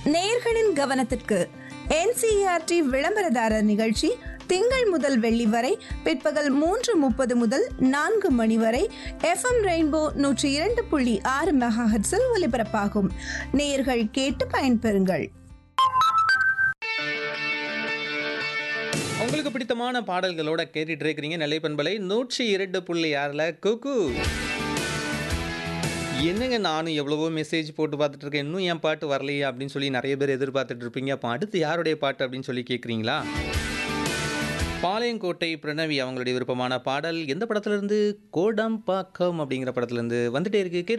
நேயர்களின் கவனத்திற்கு என்சிஆர்டி விளம்பரதாரர் நிகழ்ச்சி திங்கள் முதல் வெள்ளி வரை பிற்பகல் மூன்று முப்பது முதல் நான்கு மணி வரை எஃப்எம் ரெயின்போ நூற்றி இரண்டு புள்ளி ஆறு மெகாஹெட்ஸில் ஒலிபரப்பாகும் நேயர்கள் கேட்டு பயன்பெறுங்கள் உங்களுக்கு பிடித்தமான பாடல்களோட கேட்டுட்டு இருக்கிறீங்க நிலை பண்பலை நூற்றி இரண்டு புள்ளி ஆறில் குக்கு என்னங்க நானும் எவ்வளவோ மெசேஜ் போட்டு பார்த்துட்டு இருக்கேன் இன்னும் என் பாட்டு வரலையே அப்படின்னு சொல்லி நிறைய பேர் எதிர்பார்த்துட்டு இருப்பீங்க அப்போ அடுத்து யாருடைய பாட்டு அப்படின்னு சொல்லி கேட்குறீங்களா பாளையங்கோட்டை பிரணவி அவங்களுடைய விருப்பமான பாடல் எந்த படத்துல இருந்து கோடம்பாக்கம் அப்படிங்கிற படத்துல இருந்து வந்துட்டே இருக்கு கேட்டு